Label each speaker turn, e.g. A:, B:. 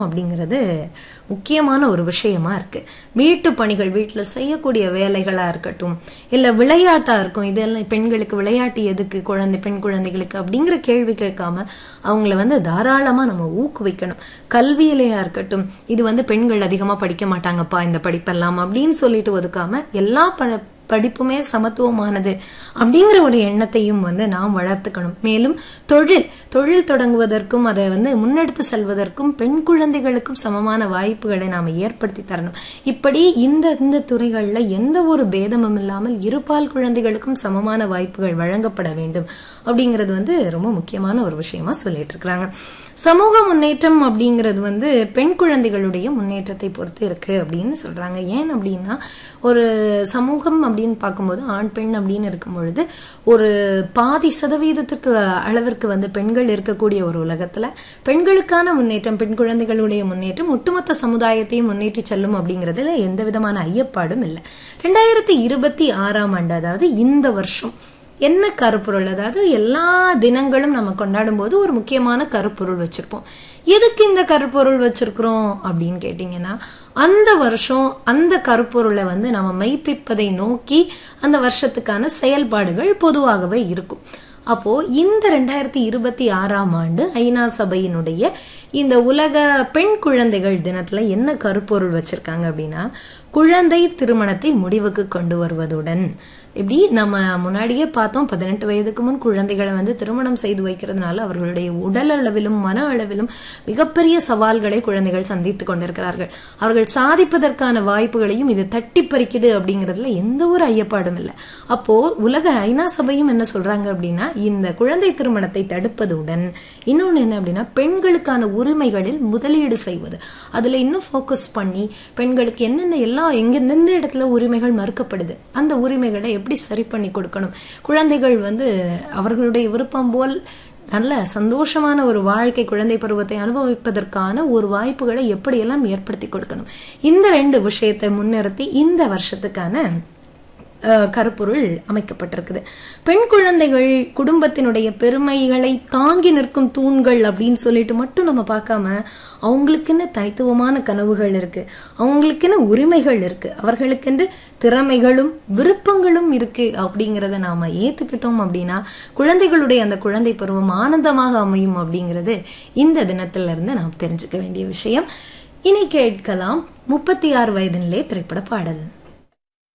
A: அப்படிங்கிறது முக்கியமான ஒரு விஷயமா இருக்கு வீட்டு பணிகள் வீட்டுல செய்யக்கூடிய வேலைகளா இருக்கட்டும் இல்ல விளையாட்டா இருக்கும் இதெல்லாம் பெண்களுக்கு விளையாட்டு எதுக்கு குழந்தை பெண் குழந்தைகளுக்கு அப்படிங்கிற கேள்வி கேட்காம அவங்கள வந்து தாராளமா நம்ம ஊக்குவிக்கணும் கல்வியிலையா இருக்கட்டும் இது வந்து பெண்கள் அதிகமா படிக்க மாட்டாங்கப்பா இந்த படிப்பெல்லாம் அப்படின்னு சொல்லிட்டு ஒதுக்காம எல்லா ப படிப்புமே சமத்துவமானது அப்படிங்கிற ஒரு எண்ணத்தையும் வந்து நாம் வளர்த்துக்கணும் மேலும் தொழில் தொழில் தொடங்குவதற்கும் அதை வந்து முன்னெடுத்து செல்வதற்கும் பெண் குழந்தைகளுக்கும் சமமான வாய்ப்புகளை நாம் ஏற்படுத்தி தரணும் இப்படி இந்த இந்த துறைகளில் எந்த ஒரு பேதமும் இல்லாமல் இருபால் குழந்தைகளுக்கும் சமமான வாய்ப்புகள் வழங்கப்பட வேண்டும் அப்படிங்கிறது வந்து ரொம்ப முக்கியமான ஒரு விஷயமா சொல்லிட்டு இருக்கிறாங்க சமூக முன்னேற்றம் அப்படிங்கிறது வந்து பெண் குழந்தைகளுடைய முன்னேற்றத்தை பொறுத்து இருக்கு அப்படின்னு சொல்றாங்க ஏன் அப்படின்னா ஒரு சமூகம் அப்படின்னு பார்க்கும்போது ஆண் பெண் அப்படின்னு இருக்கும் பொழுது ஒரு பாதி சதவீதத்துக்கு அளவிற்கு வந்து பெண்கள் இருக்கக்கூடிய ஒரு உலகத்துல பெண்களுக்கான முன்னேற்றம் பெண் குழந்தைகளுடைய முன்னேற்றம் ஒட்டுமொத்த சமுதாயத்தையும் முன்னேற்றி செல்லும் அப்படிங்கிறதுல எந்த விதமான ஐயப்பாடும் இல்லை ரெண்டாயிரத்தி இருபத்தி ஆறாம் ஆண்டு அதாவது இந்த வருஷம் என்ன கருப்பொருள் அதாவது எல்லா தினங்களும் நம்ம கொண்டாடும் போது ஒரு முக்கியமான கருப்பொருள் வச்சிருப்போம் எதுக்கு இந்த கருப்பொருள் வச்சிருக்கிறோம் அப்படின்னு கேட்டீங்கன்னா அந்த வருஷம் அந்த கருப்பொருளை வந்து நம்ம மெய்ப்பிப்பதை நோக்கி அந்த வருஷத்துக்கான செயல்பாடுகள் பொதுவாகவே இருக்கும் அப்போ இந்த ரெண்டாயிரத்தி இருபத்தி ஆறாம் ஆண்டு ஐநா சபையினுடைய இந்த உலக பெண் குழந்தைகள் தினத்துல என்ன கருப்பொருள் வச்சிருக்காங்க அப்படின்னா குழந்தை திருமணத்தை முடிவுக்கு கொண்டு வருவதுடன் இப்படி நம்ம முன்னாடியே பார்த்தோம் பதினெட்டு வயதுக்கு முன் குழந்தைகளை வந்து திருமணம் செய்து வைக்கிறதுனால அவர்களுடைய உடல் அளவிலும் மன அளவிலும் மிகப்பெரிய சவால்களை குழந்தைகள் சந்தித்து கொண்டிருக்கிறார்கள் அவர்கள் சாதிப்பதற்கான வாய்ப்புகளையும் இது தட்டி பறிக்குது அப்படிங்கிறதுல எந்த ஒரு ஐயப்பாடும் இல்லை அப்போ உலக ஐநா சபையும் என்ன சொல்றாங்க அப்படின்னா இந்த குழந்தை திருமணத்தை தடுப்பதுடன் இன்னொன்னு என்ன அப்படின்னா பெண்களுக்கான உரிமைகளில் முதலீடு செய்வது அதுல இன்னும் ஃபோக்கஸ் பண்ணி பெண்களுக்கு என்னென்ன எல்லா எங்க எந்தெந்த இடத்துல உரிமைகள் மறுக்கப்படுது அந்த உரிமைகளை எப்படி சரி பண்ணி கொடுக்கணும் குழந்தைகள் வந்து அவர்களுடைய விருப்பம் போல் நல்ல சந்தோஷமான ஒரு வாழ்க்கை குழந்தை பருவத்தை அனுபவிப்பதற்கான ஒரு வாய்ப்புகளை எப்படியெல்லாம் ஏற்படுத்தி கொடுக்கணும் இந்த ரெண்டு விஷயத்தை முன்னிறுத்தி இந்த வருஷத்துக்கான கருப்பொருள் அமைக்கப்பட்டிருக்குது பெண் குழந்தைகள் குடும்பத்தினுடைய பெருமைகளை தாங்கி நிற்கும் தூண்கள் அப்படின்னு சொல்லிட்டு மட்டும் நம்ம பார்க்காம அவங்களுக்குன்னு தனித்துவமான கனவுகள் இருக்கு அவங்களுக்குன்னு உரிமைகள் இருக்கு அவர்களுக்கென்று திறமைகளும் விருப்பங்களும் இருக்கு அப்படிங்கிறத நாம ஏத்துக்கிட்டோம் அப்படின்னா குழந்தைகளுடைய அந்த குழந்தை பருவம் ஆனந்தமாக அமையும் அப்படிங்கிறது இந்த தினத்துல இருந்து நாம் தெரிஞ்சுக்க வேண்டிய விஷயம் இனி கேட்கலாம் முப்பத்தி ஆறு வயதினிலே திரைப்பட பாடல்